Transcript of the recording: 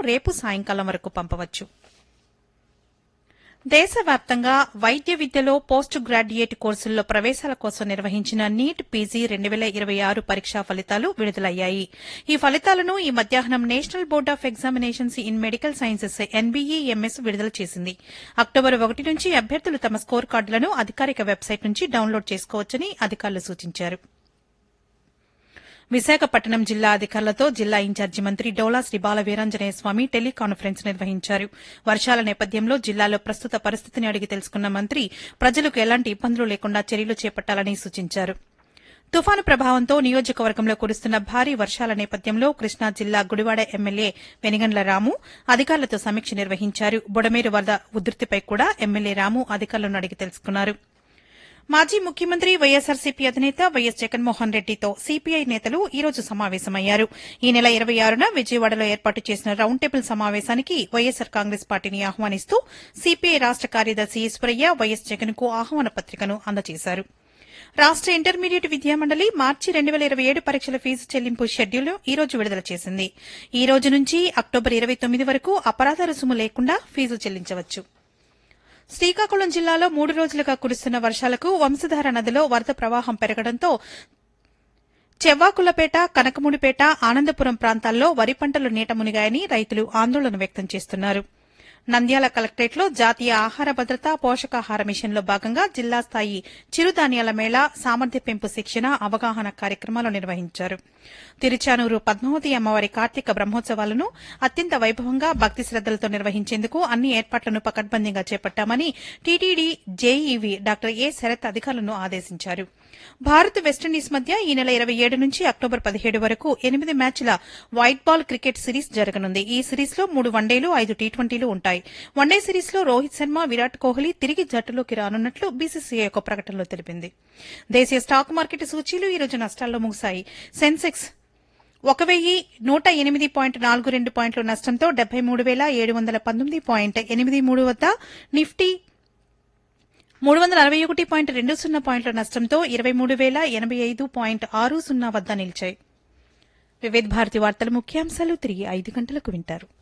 రేపు సాయంకాలం వరకు పంపవచ్చు దేశవ్యాప్తంగా వైద్య విద్యలో పోస్ట్ గ్రాడ్యుయేట్ కోర్సుల్లో ప్రవేశాల కోసం నిర్వహించిన నీట్ పీజీ రెండు వేల ఇరవై ఆరు పరీక్షా ఫలితాలు విడుదలయ్యాయి ఈ ఫలితాలను ఈ మధ్యాహ్నం National Board of Examinations in Medical Sciences NBEMS విడుదల చేసింది అక్టోబర్ ఒకటి నుంచి అభ్యర్థులు తమ స్కోర్ కార్డులను అధికారిక వెబ్సైట్ నుంచి డౌన్లోడ్ చేసుకోవచ్చని అధికారులు సూచించారు విశాఖపట్నం జిల్లా అధికారులతో జిల్లా ఇన్ఛార్జి మంత్రి డోలా శ్రీ బాల వీరాంజనేయ స్వామి టెలికాన్ఫరెన్స్ నిర్వహించారు వర్షాల నేపథ్యంలో జిల్లాలో ప్రస్తుత పరిస్థితిని అడిగి తెలుసుకున్న మంత్రి ప్రజలకు ఎలాంటి ఇబ్బందులు లేకుండా చర్యలు చేపట్టాలని సూచించారు తుఫాను ప్రభావంతో నియోజకవర్గంలో కురుస్తున్న భారీ వర్షాల నేపథ్యంలో కృష్ణా జిల్లా గుడివాడ ఎమ్మెల్యే వెనిగండ్ల రాము అధికారులతో సమీక్ష నిర్వహించారు బుడమేరు వరద ఉధృతిపై కూడా ఎమ్మెల్యే రాము అధికారులను అడిగి తెలుసుకున్నారు మాజీ ముఖ్యమంత్రి వైఎస్సార్సీపీ అధినేత వైఎస్ జగన్మోహన్ రెడ్డితో సీపీఐ నేతలు ఈ రోజు సమావేశమయ్యారు ఈ నెల ఇరవై ఆరున విజయవాడలో ఏర్పాటు చేసిన రౌండ్ టేబుల్ సమావేశానికి వైఎస్సార్ కాంగ్రెస్ పార్టీని ఆహ్వానిస్తూ సీపీఐ రాష్ట కార్యదర్శి ఈశ్వరయ్య వైఎస్ జగన్ కు ఆహ్వాన పత్రికను అందజేశారు రాష్ట ఇంటర్మీడియట్ విద్యామండలి మార్చి రెండు వేల ఇరవై ఏడు పరీక్షల ఫీజు చెల్లింపు షెడ్యూల్ ఈ రోజు విడుదల చేసింది ఈ రోజు నుంచి అక్టోబర్ ఇరవై తొమ్మిది వరకు అపరాధ రుసుము లేకుండా ఫీజు చెల్లించవచ్చు శ్రీకాకుళం జిల్లాలో మూడు రోజులుగా కురుస్తున్న వర్షాలకు వంశధార నదిలో వరద ప్రవాహం పెరగడంతో చెవ్వాకులపేట కనకముడిపేట ఆనందపురం ప్రాంతాల్లో వరి పంటలు నీట మునిగాయని రైతులు ఆందోళన వ్యక్తం చేస్తున్నారు నంద్యాల కలెక్టరేట్లో జాతీయ ఆహార భద్రత పోషకాహార మిషన్లో భాగంగా జిల్లా స్థాయి చిరుధాన్యాల మేళా సామర్థ్య పెంపు శిక్షణ అవగాహన కార్యక్రమాలు నిర్వహించారు తిరుచానూరు పద్మావతి అమ్మవారి కార్తీక బ్రహ్మోత్సవాలను అత్యంత వైభవంగా భక్తి శ్రద్దలతో నిర్వహించేందుకు అన్ని ఏర్పాట్లను పకడ్బందీగా చేపట్టామని TTD JEO doctor A Sarath అధికారులను ఆదేశించారు భారత్ వెస్టిండీస్ మధ్య ఈ నెల ఇరవై ఏడు నుంచి అక్టోబర్ పదిహేడు వరకు ఎనిమిది మ్యాచ్ల వైట్ బాల్ క్రికెట్ సిరీస్ జరగనుంది ఈ సిరీస్లో మూడు వన్డేలు ఐదు టీ ట్వంటీలు ఉంటాయి వన్డే సిరీస్లో రోహిత్ శర్మ విరాట్ కోహ్లీ తిరిగి జట్టులోకి రానున్నట్లు బీసీసీఐ ఒక ప్రకటనలో తెలిపింది దేశీయ స్టాక్ మార్కెట్ సూచీలు ఈ రోజు నష్టాల్లో ముగిశాయి సెన్సెక్స్ ఒక వెయ్యి నూట ఎనిమిది పాయింట్ నాలుగు రెండు పాయింట్ల నష్టంతో డెబ్బై మూడు వేల ఏడు వందల పంతొమ్మిది పాయింట్ ఎనిమిది మూడు వద్ద నిఫ్టీ మూడు వందల అరవై ఒకటి పాయింట్ రెండు సున్నా పాయింట్ల నష్టంతో ఇరవై మూడు వేల ఎనబై ఐదు పాయింట్ ఆరు సున్నా వద్ద నిలిచాయి వివిధ భారతి వార్తల ముఖ్యాంశాలు తిరిగి ఐదు గంటలకు వింటారు